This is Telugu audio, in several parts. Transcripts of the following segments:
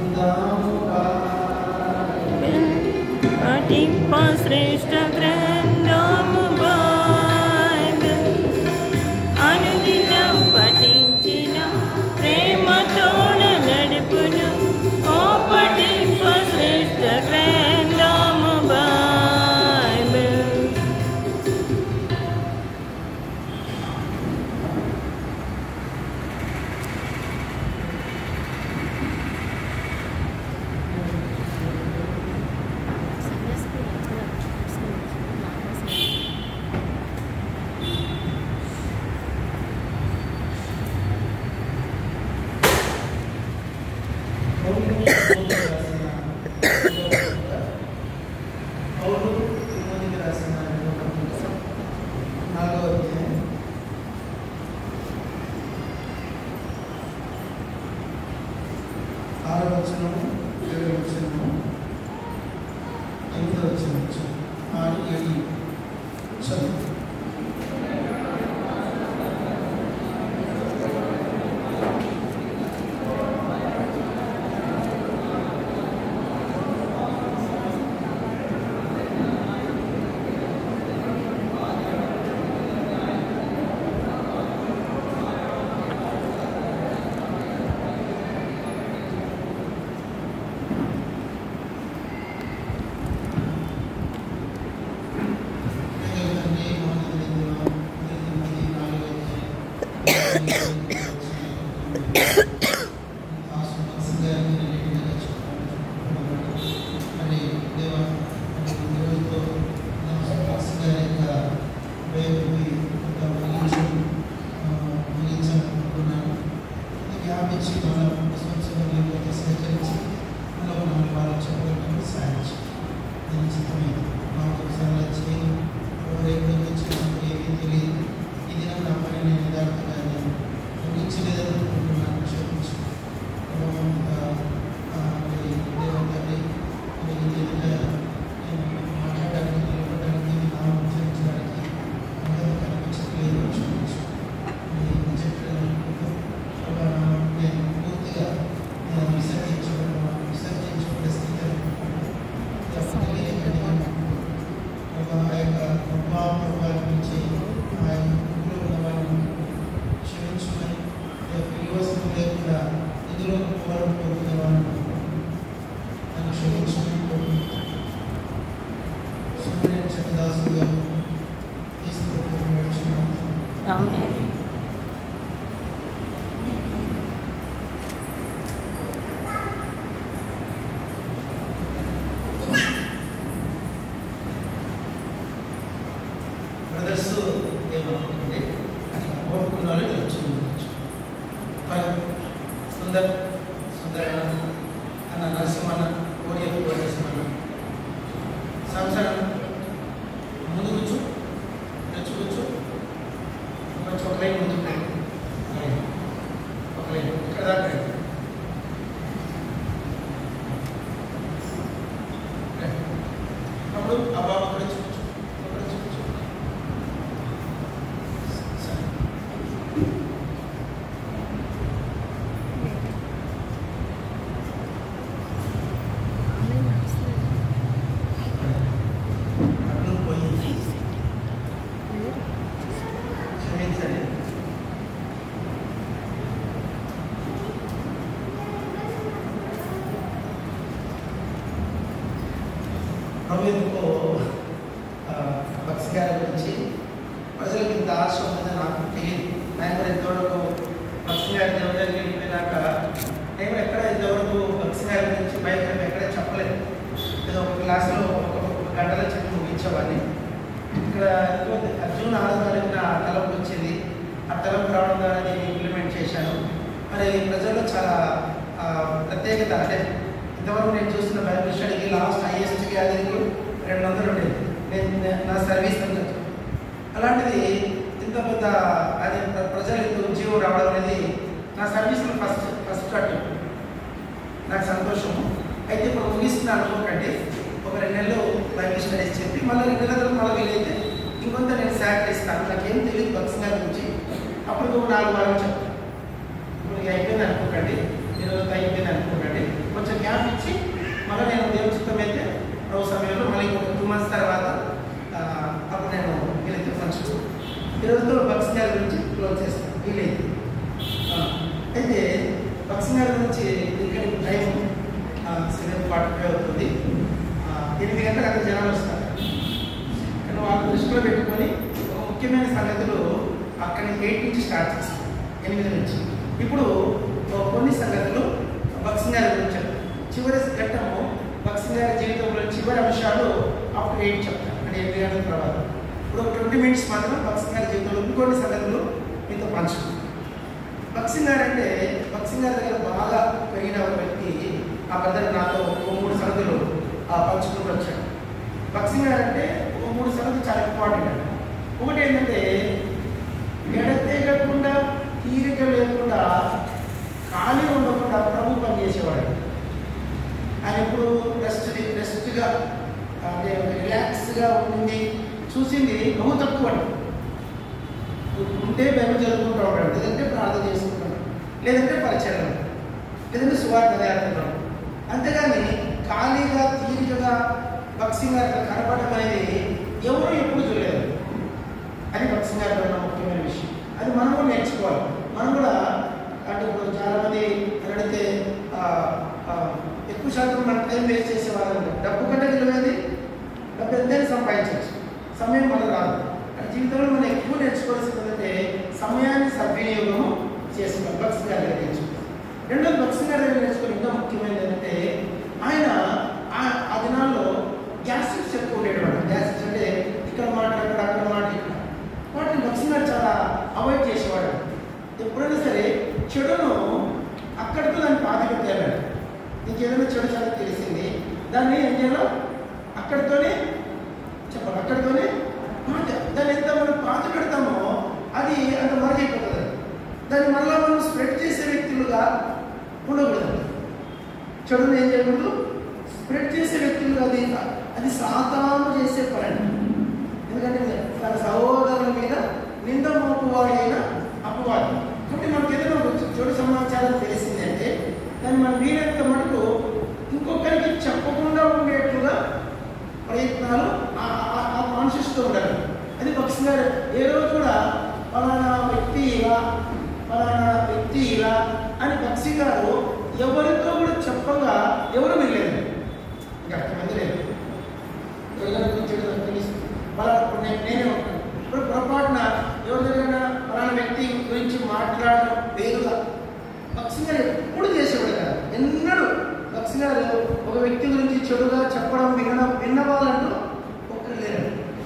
పఠింప శ్రేష్ట గ్రంథము బైబిల్ అనుదినం పఠించిన ప్రేమతోడ నడుపును ఓ పఠింప శ్రేష్ట గ్రంథము బైబిల్ పౌలు తిమోతికి రాసిన రెండవ పత్రిక, నాలుగవ అధ్యాయం ఆరవ వచనము ఏడవ వచనము ఎనిమిదవ వచనం చదువు. ఆరు ఏడు చదువు ఆమేన్ బ్రదర్స్ ఏమనుకుంటుంది ఓడుకున్న వాళ్ళు ఇలా వచ్చి ఉండొచ్చు. పై- సుందర్ సుందర్ అన్న నరసింహన్న ఓడిఎఫ్ నరసింహన్న సంవత్సరం ముందు కూర్చో తెచ్చు కూర్చో కొంచెం ఒక లైన్ ముందుకు రండి. లైన్. ఒక లైన్ ఇక్కడ దాకా రండి. రండి. అప్పుడు ఆ బాబు అక్కడ చూపించు అక్కడ చూపించు సరే అప్పుడు పోయి క్షమించండి ప్రభు ఎందుకో ఆ, భక్తి గారి గురించి ప్రజలకు ఇంత ఆశ ఉందని నాకు తెలియదు ఆయన కూడా ఇంతవరకు భక్తి గారి దేవుడి దగ్గరికి వెళ్ళిపోయినాక నేను ఎక్కడ ఇంతవరకు భక్తి గారి గురించి బయట ఎక్కడ చెప్పలేదు ఏదో ఒక క్లాస్లో ఒక ఒక గంటలో చెప్పి ముగించేవాడిని ఇక్కడ ఎందుకో జూన్ ఆరు తారీఖున ఆ తలంపు వచ్చింది ఆ తలంపు రావడం ద్వారా నేను ఇంప్లిమెంట్ చేశాను మరి ప్రజల్లో చాలా ఆ, ప్రత్యేకత అంటే ఇంతవరకు నేను చూస్తున్న బైబిల్ స్టడీకి లాస్ట్ హైయెస్ట్ గ్యాదరింగ్ రెండు వందలు ఉండేది నేను నే- నా సర్వీస్ అంతా అలాంటిది ఇంత పెద్ద అది ప్ర- ప్రజలకు ఉద్యోగం రావడం అనేది నా సర్వీస్లో ఫస్ట్ ఫస్ట్ అటు నాకు సంతోషము అయితే ఇప్పుడు ముగిస్తున్నాను అనుకోకండి ఒక రెండు నెలలు బైబిల్ స్టడీస్ చెప్పి మళ్ళీ రెండు నెలల తర్వాత మళ్ళీ వీలైతే ఇంకొంత నేను సేకరిస్తాను నాకేం తెలియదు భక్తి గారి గురించి అప్పుడు ఇంకొక నాలుగు వారాలు చెప్తాను ఇప్పుడు ఇక అయిపోయింది అనుకోకండి ఈరోజు అయిపోయింది అనుకోకండి కొంచెం గ్యాప్ ఇచ్చి మళ్ళీ నేను దేవుని చిత్తం అయితే ప్రభు సమయంలో మళ్ళీ ఒక టూ మంత్స్ తర్వాత ఆ, అప్పుడు నేను వీళ్ళైతే పంచు ఈరోజుతో భక్తి గారి గురించి క్లోజ్ చేస్తాను వీలైతే ఆ, అయితే భక్తి గారి గురించి ఇక్కడ టైం సెవెన్ ఫార్టీ ఫైవ్ అవుతుంది ఆ, ఎనిమిది గంటలకు అక్కడ జనాలు వస్తారు కానీ వాళ్ళు దృష్టిలో పెట్టుకొని ఒక ముఖ్యమైన సంగతులు అక్కడి ఎయిట్ నుంచి స్టార్ట్ చేస్తాం ఎనిమిది నుంచి ఇప్పుడు ఓ కొన్ని సంగతులు భక్సింగ్ గారి గురించి చెప్తాను చివరి ఘట్టము భక్సింగ్ గారి జీవితంలో చివరి అంశాలు అప్పుడు ఎయిట్ చెప్తాను అంటే ఎనిమిది గంటల తర్వాత ఇప్పుడు ఒక ట్వంటీ మినిట్స్ మాత్రం భక్సింగ్ గారి జీవితంలో ఇంకొన్ని సంగతులు మీతో పంచుకుంటాం భక్సింగ్ గారు అంటే భక్సింగ్ గారి దగ్గర బాగా పెరిగిన ఒక వ్యక్తి ఆ పెద్ద నాతో ఒక మూడు సంగతులు ఆ, పంచుకుంటూ వచ్చాడు భక్సింగ్ గారు అంటే ఒక మూడు సంగతులు చాలా ఇంపార్టెంట్ అండి ఒకటి ఏంటంటే ఎడతెగకుండా తీరిక లేకుండా ఖాళీ ఉండకుండా ప్రభు పనిచేసేవాడు ఆయన ఎప్పుడు రెస్ట్ రెస్ట్గా అంటే రిలాక్స్గా ఉండి చూసింది బహు తక్కువ అండి ఉంటే బైబిల్ చదువుకుంటూ ఉంటాడు లేదంటే ప్రార్థన చేసుకుంటాడు లేదంటే పరిచయం లేదంటే సువార్త తయారుకుంటాడు అంతేగాని ఖాళీగా తీరికగా భక్సింగ్ గారు కనపడడం అనేది ఎవరు ఎప్పుడు చూడలేదు అది భక్సింగ్ గారిలో ఉన్న ముఖ్యమైన విషయం అది మనం కూడా నేర్చుకోవాలి మనం కూడా అంటే ఇప్పుడు చాలామంది అడిగితే ఆ, ఆ, ఎక్కువ శాతం మన టైం వేస్ట్ చేసే వాళ్ళంటే డబ్బు కంటే విలువైంది డబ్బు ఎంతైనా సంపాదించవచ్చు సమయం మనకు రాదు అంటే జీవితంలో మనం ఎక్కువ నేర్చుకోవాల్సింది ఏంటంటే సమయాన్ని సద్వినియోగము చేసుకోవాలి భక్సింగ్ గారి దగ్గర నేర్చుకోవాలి రెండోది భక్సింగ్ గారి దగ్గర నేర్చుకోవాలి ఇంకా ముఖ్యమైనది ఏంటంటే ఆయన ఆ- ఆ దినాల్లో గ్యాస్ట్రిక్స్ ఎక్కువ ఉండేవాడు గ్యాస్ట్రిక్స్ అంటే ఇక్కడ మాట అక్కడ అక్కడ మాట ఇక్కడ వాటిని భక్సింగ్ గారు చాలా అవాయిడ్ చేసేవాడు ఎప్పుడైనా సరే చెడును అక్కడితో దాన్ని పాతి పెట్టాడు నీకు ఏదైనా చెడు చాలా తెలిసింది దాన్ని ఏం చేయాలో అక్కడితోనే చెప్పాలి అక్కడితోనే మాట దాన్ని ఎంత మనం పాతి పెడతామో అది అంత మరగైపోతుంది దాన్ని మళ్ళా మనం స్ప్రెడ్ చేసే వ్యక్తులుగా ఉండకూడదు చెడును ఏం చేయకూడదు స్ప్రెడ్ చేసే వ్యక్తులుగా అది అది సాతాను చేసే పని ఎందుకంటే తన సహోదరుల మీద నింద మోపువాడైన అపవాది కాబట్టి మనకి ఏదైనా ఒక చెడు సమాచారం తెలిసిందంటే దాన్ని మనం వీలైనంత మటుకు ఇంకొకరికి చెప్పకుండా ఉండేట్లుగా ప్రయత్నాలు కాన్షియస్తో ఉండాలి అది పక్షి గారు ఏ రోజు కూడా ఫలానా వ్యక్తి ఇలా ఫలానా వ్యక్తి ఇలా అని పక్షి గారు ఎవరితో కూడా చెప్పగా ఎవరు వెళ్ళలేదు ఇంకా అర్థమైంది లేదు ఎవరి గురించి ఏదో తెలుసు ఫలానా ఇప్పుడు నేను నేనే ఉంటాను ఇప్పుడు పొరపాటున ఎవరి దగ్గర ఫలానా వ్యక్తి గురించి మాట్లాడడం వేరుగా పక్షి గారు ఎప్పుడు చేసేవాడు కదా ఎన్నడూ పక్షి గారు ఒక వ్యక్తి గురించి చెడుగా చెప్పడం వినడం విన్న వాళ్ళంటూ ఒక్కరు లేరు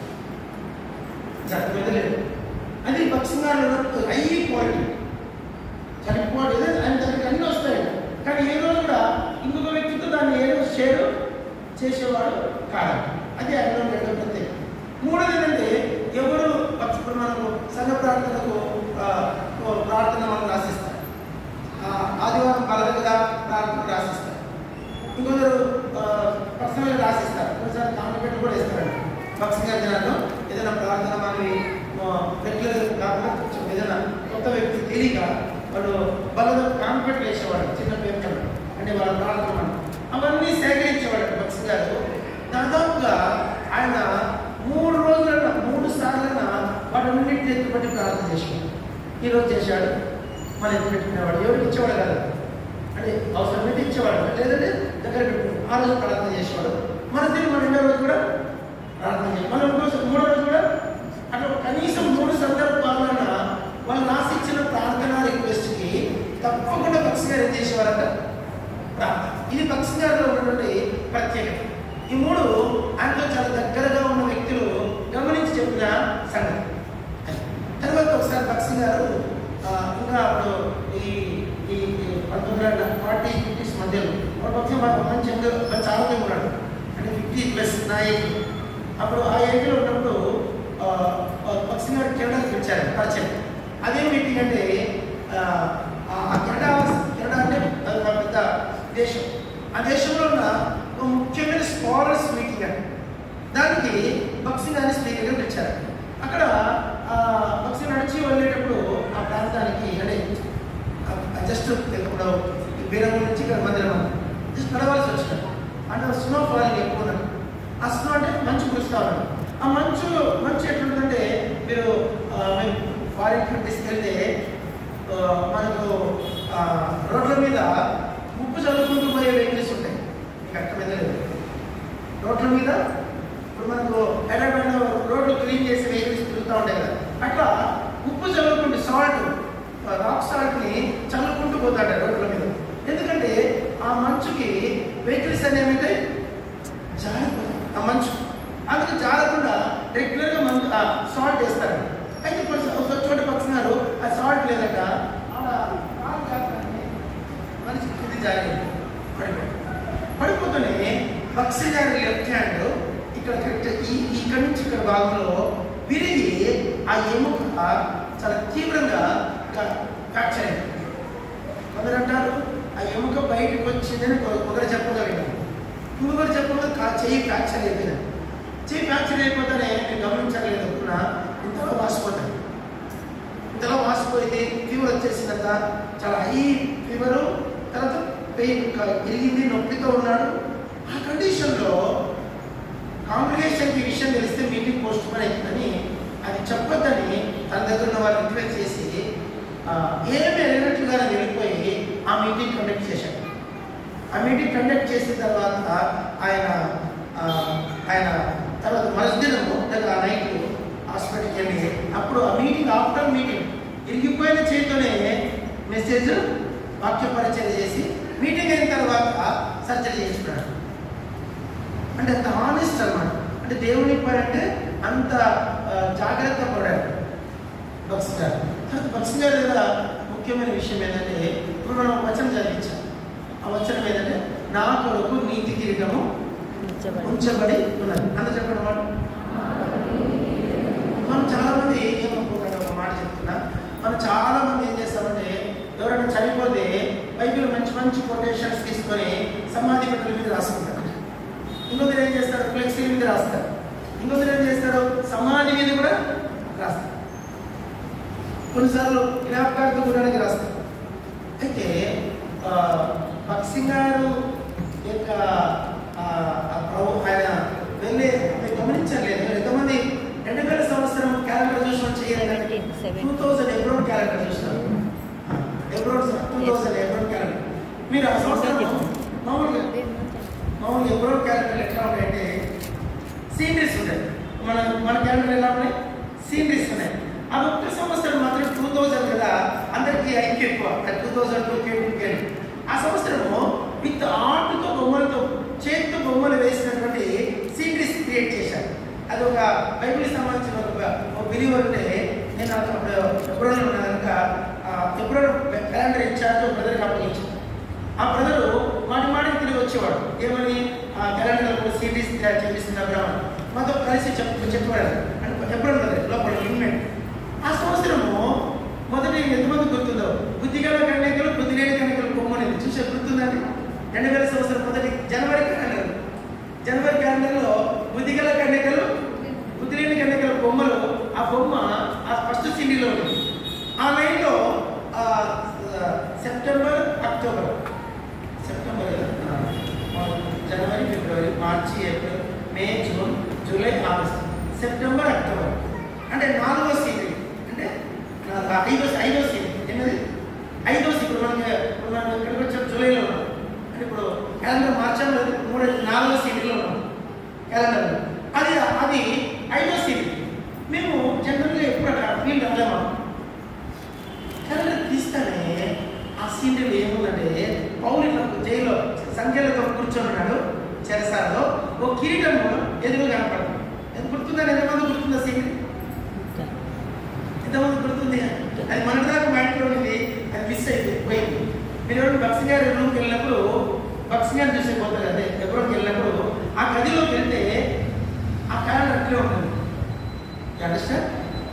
అర్థమైంది లేదు అది పక్షి గారు హై క్వాలిటీ చాలా ఇంపార్టెంట్ ఏదో ఆయన దానికి అన్నీ వస్తాయి కానీ ఏ రోజు కూడా ఇంకొక వ్యక్తితో దాన్ని ఏ రోజు షేర్ చేసేవాడు కాదు అది ఆయనలో రెండో ప్రత్యేక మూడోది ఏంటంటే ఎవరు ఇప్పుడు మనకు సంఘ ప్రార్థనకు ఆ, ఓ ప్రార్థన మనం రాసిస్తాం ఆ, ఆదివారం బలదగా ప్రార్థన రాసిస్తారు ఇంకొకరు పర్సనల్గా రాసిస్తారు కొన్నిసార్లు కాంప్లిమెంట్ కూడా ఇస్తారండి భక్సింగ్ దినాల్లో ఏదైనా ప్రార్థన మనవి రెగ్యులర్ కాకుండా కొంచెం ఏదైనా కొత్త వ్యక్తి తెలియక వాళ్ళు బలద కాంప్లిమెంట్ వేసేవాడు చిన్న పేపర్ అంటే వాళ్ళ ప్రార్థన మనం. అవన్నీ సేకరించేవాడు భక్సింగ్ గారు దాదాపుగా ఆయన మూడు రోజులైనా మూడు సార్లైనా వాటన్నింటిని ఎత్తుపట్టి ప్రార్థన చేసేవాడు ఈరోజు చేశాడు మళ్ళీ ఎత్తి పెట్టుకునేవాడు ఎవరికి ఇచ్చేవాడు కాదు అంటే అవసరం అయితే ఇచ్చేవాడు లేదంటే దగ్గర పెట్టుకుని ఆ రోజు ప్రార్థన చేసేవాడు మన తిరిగి మన రెండో రోజు కూడా ప్రార్థన చేయాలి మళ్ళీ ఇంకో రోజు మూడో రోజు కూడా అట్లా కనీసం మూడు సందర్భాలన వాళ్ళు రాసిచ్చిన ప్రార్థన రిక్వెస్ట్కి తప్పకుండా పక్షి గారు ఏం చేసేవారంట ప్రార్థన ఇది పక్షి గారిలో ఉన్నటువంటి ప్రత్యేకత ఈ మూడు ఆయనతో చాలా దగ్గరగా ఉన్న వ్యక్తులు గమనించి చెప్పిన సంగతి తర్వాత ఒకసారి పక్షి గారు ఆ, ఇంకా అప్పుడు ఈ ఈ ఈ పంతొమ్మిది వందల ఫార్టీ ఫిఫ్టీస్ మధ్యలో ఒక పక్షం మంచి యంగ్ మంచి ఆరోగ్యం ఉన్నాడు అంటే ఫిఫ్టీ ప్లస్ నా ఏజ్ అప్పుడు ఆ ఏజ్లో ఉన్నప్పుడు ఆ, ఆ పక్షి గారు కెనడాకి పిలిచారు పరిచయం అదే మీటింగ్ అంటే ఆ, ఆ కెనడా కెనడా అంటే అది ఒక పెద్ద దేశం ఆ దేశంలో ఉన్న ఒక ముఖ్యమైన స్కాలర్స్ మీటింగ్ అంటే దానికి బక్సింగ్ అని స్పీకర్గా పిలిచారు అక్కడ ఆ, బక్సింగ్ నడిచి వెళ్ళేటప్పుడు ఆ ప్రాంతానికి అంటే జస్ట్ ఇప్పుడు బీరంగం నుంచి ఇక్కడ మందిరం ఉంది. నడవాల్సి వచ్చినట్టు అంటే స్నో ఫాలింగ్ ఎక్కువ ఉన్నట్టు ఆ స్నో అంటే మంచు కురుస్తా ఉన్నట్టు ఆ మంచు మంచు ఎట్లుంటుందంటే మీరు ఆ, మీరు ఫారిన్ కంట్రీస్కి వెళ్తే ఆ, మనకు ఆ, రోడ్ల మీద ఉప్పు చల్లుకుంటూ పోయే వెహికల్స్ ఉంటాయి మీకు అర్థమైందా లేదు రోడ్ల మీద ఇప్పుడు మనకు ఎడమైన రోడ్లు క్లీన్ చేసే వెహికల్స్ తిరుగుతూ ఉంటాయి కదా అట్లా ఉప్పు చల్లుకుంటూ సాల్ట్ రాక్ సాల్ట్ని చల్లుకుంటూ పోతాడు రోడ్ల మీద ఎందుకంటే ఆ మంచుకి వెహికల్స్ అనేవి జారిపోతాయి ఆ మంచు అందుకు జారకుండా రెగ్యులర్గా మంచు సాల్ట్ వేస్తారు అయితే కొంచెం ఒక చోట పక్షున్నారు ఆ సాల్ట్ లేదట అలా కాలు జారగానే మనిషి కింది జారి పడిపోయాడు పడిపోతూనే పక్షి గారి లెఫ్ట్ హ్యాండ్ ఇక్కడ కరెక్ట్ ఈ ఇక్కడి నుంచి ఇక్కడ భాగంలో విరిగి ఆ ఎముక చాలా తీవ్రంగా ఫ్రాక్చర్ అయింది కొందరు అంటారు ఆ ఎముక బయటకు వచ్చిందని కొ- ఒకరు చెప్పగలిగాను ఇంకొకరు చెప్పగా కా చెయ్యి ఫ్రాక్చర్ అయిపోయింది చెయ్యి ఫ్రాక్చర్ అయిపోతానే నేను గమనించలేదు అనుకున్నా ఇంతలో వాసిపోతాను ఇంతలో వాసిపోయింది ఫీవర్ వచ్చేసిందంత చాలా హై ఫీవరు తర్వాత పెయిన్ ఇరిగింది నొప్పితో ఉన్నాడు ఆ కండిషన్లో కాంగ్రిగేషన్కి ఈ విషయం తెలిస్తే మీటింగ్ పోస్ట్ పోన్ అవుతుందని అది చెప్పొద్దని తన దగ్గర ఉన్న వారిని రిక్వెస్ట్ చేసి ఆ, ఏమీ వెళ్ళినట్లుగానే వెళ్ళిపోయి ఆ మీటింగ్ కండక్ట్ చేశాడు ఆ మీటింగ్ కండక్ట్ చేసిన తర్వాత ఆయన ఆ, ఆయన తర్వాత మరుదినము లేదా ఆ నైట్ హాస్పిటల్కి వెళ్ళి అప్పుడు ఆ మీటింగ్ ఆఫ్టర్ మీటింగ్ ఇరిగిపోయిన చేతితోనే మెసేజ్ వాక్య పరిచయం చేసి మీటింగ్ అయిన తర్వాత సర్జరీ చేసుకున్నాడు అంటే అంత ఆనెస్ట్ అన్నమాట అంటే దేవుని పని అంటే అంత ఆ, జాగ్రత్త పడాడు భక్స్ గారు తర్వాత భక్స్ గారి దగ్గర ముఖ్యమైన విషయం ఏంటంటే ఇప్పుడు మనం ఒక వచనం చదివించాం ఆ వచనం ఏంటంటే నా కొరకు నీతి కిరీటము ఉంచబడి ఉంచబడి ఉన్నది అంత చెప్పడం మాట మనం చాలా మంది ఏమనుకుంటారు ఒక మాట చెప్తున్నా మనం చాలా మంది ఏం చేస్తామంటే ఎవరైనా చనిపోతే బైబిల్ మంచి మంచి కొటేషన్స్ తీసుకొని సమాధి పెట్టల మీద రాసుకుంటారు ఇంకొకరు ఏం చేస్తారు ఫ్లెక్సీ మీద రాస్తారు ఇంకొకరు ఏం చేస్తారు సమాధి మీద కూడా రాస్తారు కొన్నిసార్లు జ్ఞాపకార్థం కూడా రాస్తారు అయితే ఆ, భక్సింగ్ గారు యొక్క ఆ, ఆ ప్రభు ఆయన వెళ్ళే మీరు గమనించలేదు ఎంతమంది రెండు వేల సంవత్సరం క్యాలెండర్ చూసిన చేయాలంటే Seventeen, two thousand abroad calendar చూసినారు abroad two thousand abroad calendar మీరు ఆ సంవత్సరం మామూలుగా మామూలుగా ఎబ్రోడ్ క్యాలెండర్ ఎట్లా ఉంటాయంటే సీనరీస్ ఉంటాయి మన మన క్యాలెండర్ ఎలా ఉన్నాయి సీనరీస్ ఉన్నాయి అది ఒక్క సంవత్సరం మాత్రం టూ థౌజండ్ కదా అందరికీ ఐక్య ఎక్కువ two thousand two K two K ఆ సంవత్సరము విత్ ఆర్ట్తో బొమ్మలతో చేతితో బొమ్మలు వేసినటువంటి సీనరీస్ క్రియేట్ చేశారు అది ఒక బైబిల్ సంబంధించిన ఒక ఒక బిలీవర్ ఉంటే నేను నాకు అప్పుడు ఫిబ్రవరిలో ఉన్నా కనుక ఫిబ్రవరి క్యాలెండర్ ఇన్ఛార్జ్ ఒక బ్రదర్కి అప్పగించాను ఆ బ్రదరు మాటి మాటికి తిరిగి వచ్చేవాడు ఏమని ఆ క్యాలెండర్ సిరీస్ చేపిస్తున్న బ్రాహ్మణ మాతో కలిసి చెప్పు చెప్పాడు అంటే ఎప్పుడు ఉన్నది లోపల ఇన్మెంట్ ఆ సంవత్సరము మొదటి ఎంతమంది గుర్తుందో బుద్ధిగల కన్యకలు బుద్ధి లేని కన్యకలు కొమ్మని చూసే గుర్తుందండి రెండు వేల సంవత్సరం మొదటి జనవరి క్యాలెండర్ జనవరి క్యాలెండర్లో బుద్ధిగల కన్యకలు బుద్ధి లేని కన్యకల బొమ్మలు ఆ బొమ్మ ఆ ఫస్ట్ సిటీలో ఉంది ఆ లైన్లో ఆ, ఆ, సెప్టెంబర్ అక్టోబర్ సెప్టెంబర్ కదా? ఆ, January February March April May June July August September October అంటే నాలుగో సీజన్ అంటే నా- ఐదో ఐదో సీజన్ ఏంటది ఐదో సీజన్ ఇప్పుడు మనకి ఇప్పుడు మనం ఇక్కడికి వచ్చాం జూలైలో ఉన్నాం అంటే ఇప్పుడు క్యాలెండర్ మార్చాము కదా, మూడు నాలుగో సీజన్లో ఉన్నాం క్యాలెండర్ అది అది ఐదో సీజన్ మేము జనరల్గా ఎప్పుడు అక్కడ ఫీల్డ్ అవ్వలేము క్యాలెండర్ తీస్తానే ఆ సీన్లో ఏముందంటే పౌలు ఇట్లా జైల్లో సంఖ్యలతో కూర్చొని ఉన్నాడు చెరసాలలో ఓ కిరీటం ఎదురు కనపడుతుంది ఎంత గుర్తుందని ఎంతమంది గుర్తుందా సీన్ ఎంతమంది గుర్తుంది అది మన దాకా మా ఇంట్లో ఉంది అది మిస్ అయింది పోయింది మీరు ఎవరు బక్సింగ్ గారి రూమ్కి వెళ్ళినప్పుడు బక్సింగ్ గారిని చూసే పోతారు అదే ఎవరికి వెళ్ళినప్పుడు ఆ గదిలోకి వెళ్తే ఆ క్యాలెండర్ అట్లే ఉంటుంది అండర్స్టాండ్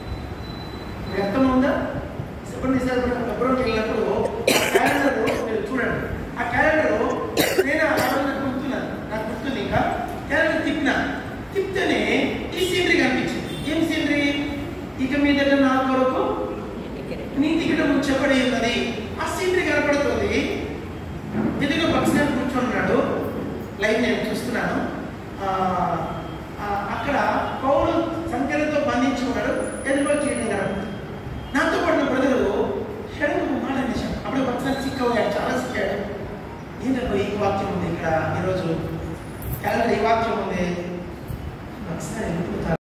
మీకు అర్థం ఉందా చెప్పండి సార్ మనం ఫిబ్రవరికి వెళ్ళినప్పుడు క్యాలెండర్ మీరు చూడండి ఆ క్యాలెండర్ నేను ఆ రోజు నాకు గుర్తున్నాను నాకు గుర్తుంది ఇంకా క్యాలెండర్ తిప్పిన తిప్పితేనే ఈ సీనరీ కనిపించింది ఏం సీనరీ ఇక మీ దగ్గర నా కొరకు నీతి ఇక్కడ ముచ్చబడి ఉన్నది ఆ సీనరీ కనపడుతుంది ఎదురుగా పక్షాన్ని కూర్చొని ఉన్నాడు నేను చూస్తున్నాను ఆ,